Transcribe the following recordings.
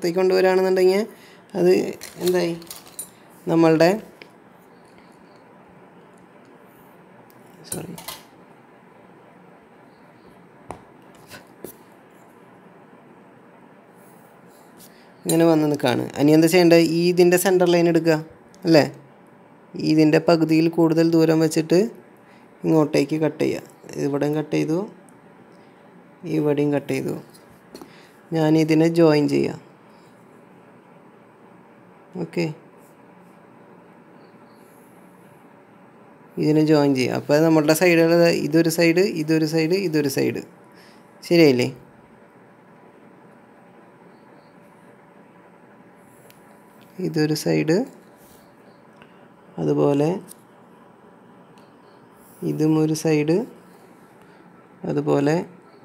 പുറത്തേക്ക് കൊണ്ടുവരികയാണെന്നുണ്ടെങ്കിൽ അത് എന്തായി നമ്മളുടെ സോറി ഇങ്ങനെ വന്ന് നിൽക്കുകയാണ് ഇനി എന്താ ചെയ്യേണ്ടത് ഈ ഇതിൻ്റെ സെൻറ്റർ ലൈൻ എടുക്കുക അല്ലേ ഇതിൻ്റെ പകുതിയിൽ കൂടുതൽ ദൂരം വെച്ചിട്ട് ഇങ്ങോട്ടേക്ക് കട്ട് ചെയ്യുക ഇവിടെയും കട്ട് ചെയ്തു ഇവിടെയും കട്ട് ചെയ്തു ഞാൻ ഇതിനെ ജോയിൻ ചെയ്യാം ഓക്കെ ഇതിനെ ജോയിൻ ചെയ്യാം അപ്പോൾ നമ്മളുടെ സൈഡുകൾ ഇതൊരു സൈഡ് ഇതൊരു സൈഡ് ഇതൊരു സൈഡ് ശരിയായില്ലേ ഇതൊരു സൈഡ് അതുപോലെ ഇതും ഒരു സൈഡ് അതുപോലെ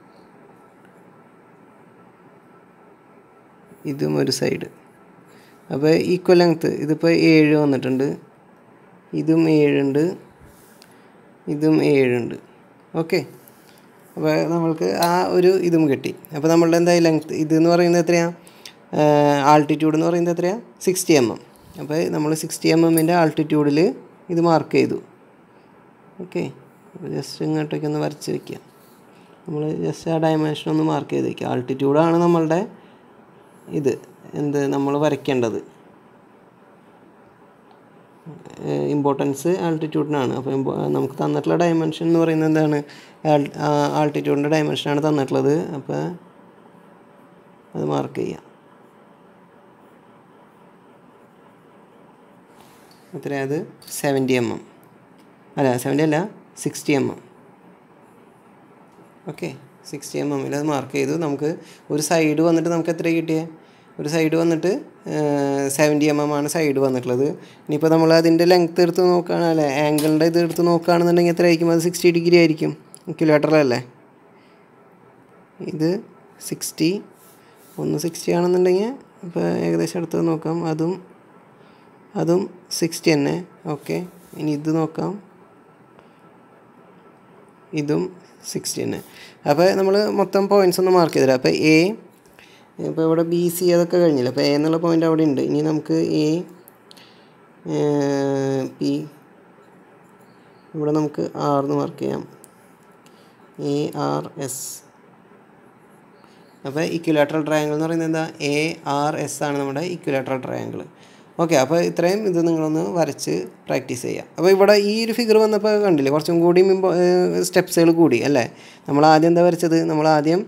ഇതും ഒരു സൈഡ് അപ്പോൾ ഈക്വൽ ലെങ്ത്ത് ഇതിപ്പോൾ ഏഴ് വന്നിട്ടുണ്ട് ഇതും ഏഴുണ്ട് ഇതും ഏഴുണ്ട് ഓക്കെ അപ്പോൾ നമ്മൾക്ക് ആ ഒരു ഇതും കിട്ടി അപ്പോൾ നമ്മളുടെ എന്തായാലും ലെങ്ത്ത് ഇതെന്ന് പറയുന്നത് എത്രയാണ് ആൾട്ടിറ്റ്യൂഡ് എന്ന് പറയുന്നത് എത്രയാണ് സിക്സ്റ്റി എം എം അപ്പോൾ നമ്മൾ സിക്സ്റ്റി എം എമ്മിൻ്റെ ആൾട്ടിറ്റ്യൂഡിൽ ഇത് മാർക്ക് ചെയ്തു ഓക്കെ അപ്പോൾ ജസ്റ്റ് ഇങ്ങോട്ടേക്ക് ഒന്ന് വരച്ച് വയ്ക്കുക നമ്മൾ ജസ്റ്റ് ആ ഡയമെൻഷൻ ഒന്ന് മാർക്ക് ചെയ്ത് വയ്ക്കുക ആൾട്ടിറ്റ്യൂഡാണ് നമ്മളുടെ ഇത് എന്ത് നമ്മൾ വരയ്ക്കേണ്ടത് ഇമ്പോർട്ടൻസ് ആൾട്ടിറ്റ്യൂഡിനാണ് അപ്പോൾ ഇമ്പോ നമുക്ക് തന്നിട്ടുള്ള ഡയമെൻഷൻ എന്ന് പറയുന്നത് എന്താണ് ആൾട്ടിറ്റ്യൂഡിൻ്റെ ഡയമെൻഷനാണ് തന്നിട്ടുള്ളത് അപ്പോൾ അത് മാർക്ക് ചെയ്യാം എത്രയാണ് അത് സെവൻറ്റി എം എം അല്ല സെവൻറ്റി അല്ല sixty M M okay sixty M എമ്മിൽ അത് മാർക്ക് ചെയ്തു നമുക്ക് ഒരു സൈഡ് വന്നിട്ട് നമുക്ക് എത്ര കിട്ടിയേ ഒരു സൈഡ് വന്നിട്ട് സെവൻറ്റി എം എം ആണ് സൈഡ് വന്നിട്ടുള്ളത് ഇനിയിപ്പോൾ നമ്മൾ അതിൻ്റെ ലെങ്ത്ത് എടുത്ത് നോക്കുകയാണ് അല്ലേ ആംഗിളിൻ്റെ ഇത് എടുത്ത് നോക്കുകയാണെന്നുണ്ടെങ്കിൽ എത്ര ആയിരിക്കും അത് സിക്സ്റ്റി ഡിഗ്രി ആയിരിക്കും കിലോമീറ്ററല്ലേ ഇത് സിക്സ്റ്റി ഒന്ന് സിക്സ്റ്റി ആണെന്നുണ്ടെങ്കിൽ ഇപ്പോൾ ഏകദേശം അടുത്തത് നോക്കാം അതും അതും സിക്സ്റ്റി തന്നെ ഓക്കെ ഇനി ഇത് നോക്കാം ഇതും സിക്സ്റ്റി തന്നെ അപ്പോൾ നമ്മൾ മൊത്തം പോയിൻറ്റ്സ് ഒന്ന് മാർക്ക് ചെയ്തുതരാം അപ്പോൾ എ ഇപ്പോൾ ഇവിടെ ബി സി അതൊക്കെ കഴിഞ്ഞില്ല അപ്പോൾ എ എന്നുള്ള പോയിൻ്റ് അവിടെ ഉണ്ട് ഇനി നമുക്ക് എ പി ഇവിടെ നമുക്ക് ആർ എന്ന് മാർക്ക് ചെയ്യാം എ ആർ എസ് അപ്പോൾ ഇക്വലാട്രൽ ട്രയാങ്കിൾ എന്ന് പറയുന്നത് എന്താ എ ആർ എസ് ആണ് നമ്മുടെ ഇക്വലാട്രൽ ട്രയാങ്കിൾ ഓക്കെ അപ്പോൾ ഇത്രയും ഇത് നിങ്ങളൊന്ന് വരച്ച് പ്രാക്ടീസ് ചെയ്യാം അപ്പോൾ ഇവിടെ ഈ ഒരു ഫിഗർ വന്നപ്പോൾ കണ്ടില്ലേ കുറച്ചും കൂടി സ്റ്റെപ്സുകൾ കൂടി അല്ലേ നമ്മൾ ആദ്യം എന്താ വരച്ചത് നമ്മൾ ആദ്യം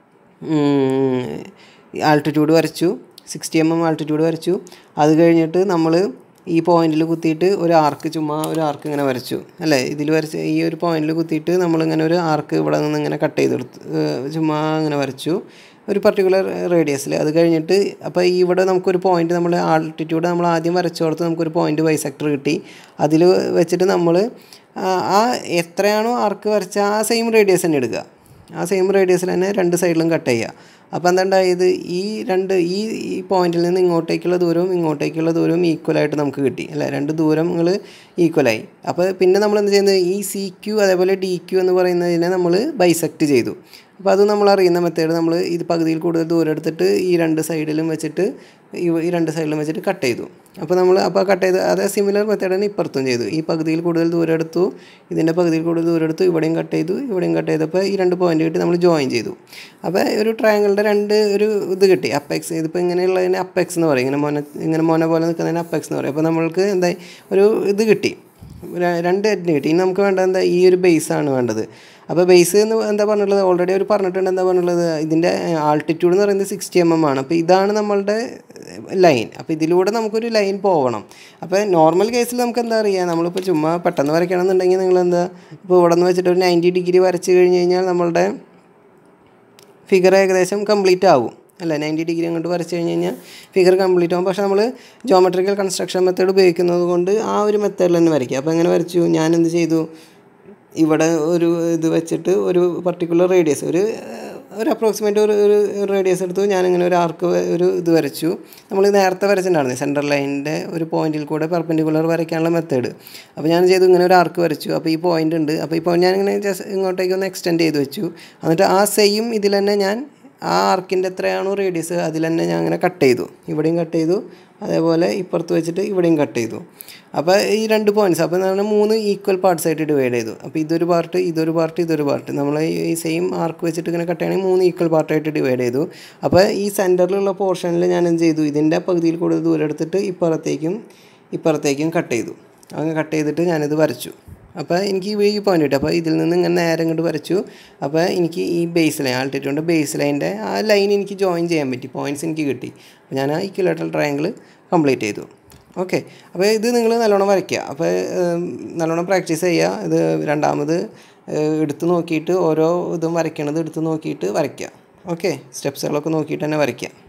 ആൾട്ടിറ്റ്യൂഡ് വരച്ചു സിക്സ്റ്റി എം എം ആൾട്ടിറ്റ്യൂഡ് വരച്ചു അത് കഴിഞ്ഞിട്ട് നമ്മൾ ഈ പോയിന്റിൽ കുത്തിയിട്ട് ഒരു ആർക്ക് ചുമ്മാ ഒരു ആർക്ക് ഇങ്ങനെ വരച്ചു അല്ലേ ഇതിൽ വരച്ച് ഈ ഒരു പോയിന്റിൽ കുത്തിയിട്ട് നമ്മളിങ്ങനെ ഒരു ആർക്ക് ഇവിടെ നിന്ന് ഇങ്ങനെ കട്ട് ചെയ്തെടുത്ത് ചുമ്മാ ഇങ്ങനെ വരച്ചു ഒരു പർട്ടിക്കുലർ റേഡിയസിൽ അത് കഴിഞ്ഞിട്ട് അപ്പോൾ ഇവിടെ നമുക്കൊരു പോയിന്റ് നമ്മൾ ആൾട്ടിറ്റ്യൂഡ് നമ്മൾ ആദ്യം വരച്ചു കൊടുത്ത് നമുക്കൊരു പോയിന്റ് ബൈസെക്ടർ കിട്ടി അതിൽ വെച്ചിട്ട് നമ്മൾ ആ എത്രയാണോ ആർക്ക് വരച്ച ആ സെയിം റേഡിയസ് തന്നെ എടുക്കുക ആ സെയിം റേഡിയസിൽ തന്നെ രണ്ട് സൈഡിലും കട്ട് ചെയ്യുക അപ്പോൾ എന്താണ്ടായത് ഈ രണ്ട് ഈ ഈ പോയിന്റിൽ നിന്ന് ഇങ്ങോട്ടേക്കുള്ള ദൂരവും ഇങ്ങോട്ടേക്കുള്ള ദൂരവും ഈക്വലായിട്ട് നമുക്ക് കിട്ടി അല്ലേ രണ്ട് ദൂരങ്ങൾ ഈക്വലായി അപ്പോൾ പിന്നെ നമ്മൾ എന്ത് ചെയ്യുന്നത് ഈ സി ക്യു അതേപോലെ ഡി ക്യു എന്ന് പറയുന്നതിനെ നമ്മൾ ബൈസെക്റ്റ് ചെയ്തു അപ്പോൾ അത് നമ്മൾ അറിയുന്ന മെത്തേഡ് നമ്മൾ ഇത് പകുതിയിൽ കൂടുതൽ ദൂരം എടുത്തിട്ട് ഈ രണ്ട് സൈഡിലും വെച്ചിട്ട് ഈ രണ്ട് സൈഡിലും വെച്ചിട്ട് കട്ട് ചെയ്തു അപ്പോൾ നമ്മൾ അപ്പോൾ കട്ട് ചെയ്ത് അതേ സിമിലർ മെത്തേഡ് തന്നെ ഇപ്പുറത്തും ചെയ്തു ഈ പകുതിയിൽ കൂടുതൽ ദൂരം എടുത്തു ഇതിൻ്റെ പകുതിയിൽ കൂടുതൽ ദൂരം എടുത്തു ഇവിടെയും കട്ട് ചെയ്തു ഇവിടെയും കട്ട് ചെയ്തപ്പോൾ ഈ രണ്ട് പോയിന്റ് കിട്ടി നമ്മൾ ജോയിൻ ചെയ്തു അപ്പോൾ ഒരു ട്രയാങ്കിളുടെ രണ്ട് ഒരു ഇത് കിട്ടി അപ്പെക്സ് ഇതിപ്പോൾ ഇങ്ങനെയുള്ളതിന് അപ്പെക്സ് എന്ന് പറയും ഇങ്ങനെ മോന ഇങ്ങനെ മോന പോലെ നിൽക്കുന്നതിന് അപ്പെക്സ് എന്ന് പറയും അപ്പോൾ നമ്മൾക്ക് എന്തായി ഒരു ഇത് കിട്ടി രണ്ട് എഡ് കിട്ടി ഇനി നമുക്ക് വേണ്ടത് എന്താ ഈ ഒരു ബേസ് ആണ് വേണ്ടത് അപ്പോൾ ബേസ് എന്ന് എന്താ പറഞ്ഞിട്ടുള്ളത് ഓൾറെഡി അവർ പറഞ്ഞിട്ടുണ്ട് എന്താ പറഞ്ഞിട്ടുള്ളത് ഇതിൻ്റെ ആൾട്ടിറ്റ്യൂഡ് എന്ന് പറയുന്നത് സിക്സ്റ്റി എം എം ആണ് അപ്പോൾ ഇതാണ് നമ്മളുടെ ലൈൻ അപ്പോൾ ഇതിലൂടെ നമുക്കൊരു ലൈൻ പോകണം അപ്പോൾ നോർമൽ കേസിൽ നമുക്ക് എന്താ അറിയുക നമ്മളിപ്പോൾ ചുമ്മാ പെട്ടെന്ന് വരയ്ക്കണമെന്നുണ്ടെങ്കിൽ നിങ്ങൾ എന്താ ഇപ്പോൾ ഇവിടെ നിന്ന് വെച്ചിട്ട് ഒരു നയൻറ്റി ഡിഗ്രി വരച്ച് കഴിഞ്ഞ് കഴിഞ്ഞാൽ നമ്മളുടെ ഫിഗർ ഏകദേശം കംപ്ലീറ്റ് ആവും അല്ല നയൻറ്റി ഡിഗ്രി അങ്ങോട്ട് വരച്ച് കഴിഞ്ഞ് കഴിഞ്ഞാൽ ഫിഗർ കംപ്ലീറ്റ് ആവും പക്ഷേ നമ്മൾ ജോമെട്രിക്കൽ കൺസ്ട്രക്ഷൻ മെത്തേഡ് ഉപയോഗിക്കുന്നത് കൊണ്ട് ആ ഒരു മെത്തേഡിൽ തന്നെ വരയ്ക്കുക അപ്പോൾ എങ്ങനെ വരച്ചു ഞാൻ എന്ത് ചെയ്തു ഇവിടെ ഒരു ഇത് വെച്ചിട്ട് ഒരു പർട്ടിക്കുലർ റേഡിയസ് ഒരു ഒരു അപ്രോക്സിമേറ്റ് ഒരു ഒരു റേഡിയസ് എടുത്തു ഞാനിങ്ങനെ ഒരു ആർക്ക് ഒരു ഇത് വരച്ചു നമ്മൾ നേരത്തെ വരച്ചിട്ടുണ്ടായിരുന്നു സെൻട്രൽ ലൈനിൻ്റെ ഒരു പോയിന്റിൽ കൂടെ പെർപെൻഡിക്കുലർ വരയ്ക്കാനുള്ള മെത്തേഡ് അപ്പോൾ ഞാൻ ചെയ്തു ഇങ്ങനെ ഒരു ആർക്ക് വരച്ചു അപ്പോൾ ഈ പോയിന്റ് ഉണ്ട് അപ്പോൾ ഇപ്പോൾ ഞാനിങ്ങനെ ജസ്റ്റ് ഇങ്ങോട്ടേക്ക് ഒന്ന് എക്സ്റ്റെൻഡ് ചെയ്ത് വെച്ചു എന്നിട്ട് ആ സെയിം ഇതിൽ തന്നെ ഞാൻ ആ ആർക്കിൻ്റെ എത്രയാണോ റേഡിയസ് അതിൽ തന്നെ ഞാൻ അങ്ങനെ കട്ട് ചെയ്തു ഇവിടെയും കട്ട് ചെയ്തു അതേപോലെ ഇപ്പുറത്ത് വെച്ചിട്ട് ഇവിടെയും കട്ട് ചെയ്തു അപ്പോൾ ഈ രണ്ട് പോയിൻറ്റ്സ് അപ്പോൾ എന്ന് പറഞ്ഞാൽ മൂന്ന് ഈക്വൽ പാർട്സ് ആയിട്ട് ഡിവൈഡ് ചെയ്തു അപ്പോൾ ഇതൊരു പാർട്ട് ഇതൊരു പാർട്ട് ഇതൊരു പാർട്ട് നമ്മൾ ഈ സെയിം ആർക്ക് വെച്ചിട്ട് ഇങ്ങനെ കട്ട് ചെയ്യണമെങ്കിൽ മൂന്ന് ഈക്വൽ പാർട്ടായിട്ട് ഡിവൈഡ് ചെയ്തു അപ്പോൾ ഈ സെൻറ്ററിലുള്ള പോർഷനിൽ ഞാൻ എന്ത് ചെയ്തു ഇതിൻ്റെ പകുതിയിൽ കൂടുതൽ ദൂരം എടുത്തിട്ട് ഇപ്പുറത്തേക്കും ഇപ്പുറത്തേക്കും കട്ട് ചെയ്തു അങ്ങനെ കട്ട് ചെയ്തിട്ട് ഞാനിത് വരച്ചു അപ്പോൾ എനിക്ക് ഈ പോയിന്റ് കിട്ടി അപ്പോൾ ഇതിൽ നിന്ന് ഇങ്ങനെ നേരെ ഇങ്ങോട്ട് വരച്ചു അപ്പോൾ എനിക്ക് ഈ ബേസ് ലൈൻ ആൾട്ടിറ്റ്യൂഡിൻ്റെ ബേസ് ലൈൻ്റെ ആ ലൈൻ എനിക്ക് ജോയിൻ ചെയ്യാൻ പറ്റി പോയിൻറ്റ്സ് എനിക്ക് കിട്ടി അപ്പോൾ ഞാൻ ആ ഇക്വലേറ്ററൽ ട്രയാങ്കിൾ കംപ്ലീറ്റ് ചെയ്തു ഓക്കെ അപ്പോൾ ഇത് നിങ്ങൾ നല്ലോണം വരയ്ക്കുക അപ്പോൾ നല്ലോണം പ്രാക്ടീസ് ചെയ്യുക ഇത് രണ്ടാമത് എടുത്ത് നോക്കിയിട്ട് ഓരോ ഇതും വരയ്ക്കണത് എടുത്ത് നോക്കിയിട്ട് വരയ്ക്കുക ഓക്കെ സ്റ്റെപ്സുകളൊക്കെ നോക്കിയിട്ട് തന്നെ വരയ്ക്കുക